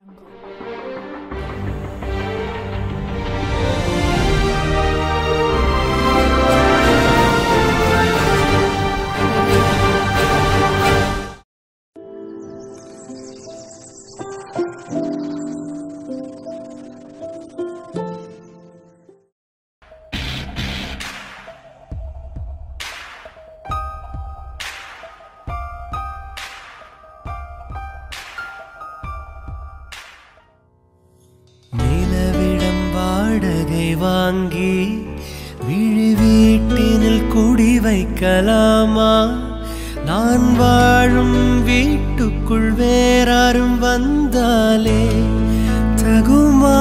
நிலவிடம் வாடகை வாங்கி விழி வீட்டினில் குடி வைக்கலாமா நான் வாழும் வீட்டுக்குள் வேறாரும் வந்தாலே தகுமா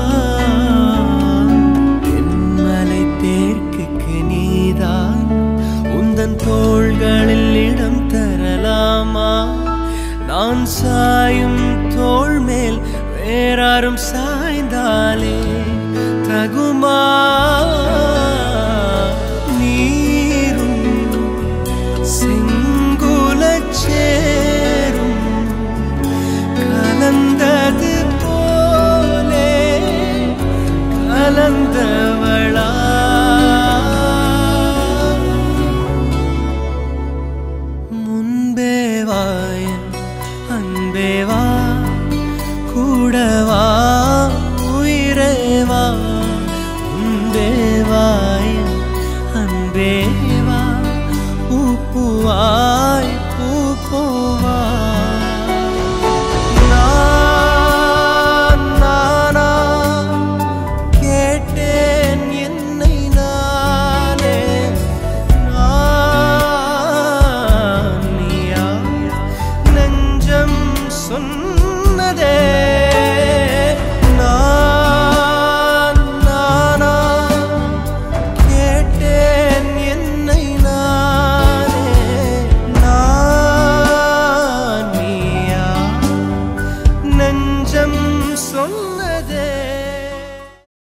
தென்மலை தேர்க்குக்கு நீதான் உந்தன் தோள்களில் இடம் தரலாமா நான் சாயும் தோள் மேல் வேறாரும் சாய்ந்தாலே தகுமா நீரும் செங்குலச் சேரும் கலந்தது போலே கலந்தவளா முன்பே வாயன் அன்பே வா கூடவா உயிரே வா முன்பே வாயன் அன்பே வா பூப்புவாய் பூப்போவா நான் நானா கேட்டேன் என்னை நானே நான் நீயா நெஞ்சம் சொன்னதே நான் நானா கேட்டேன் என்னை நானே நான் நீயா நெஞ்சம் சொன்ன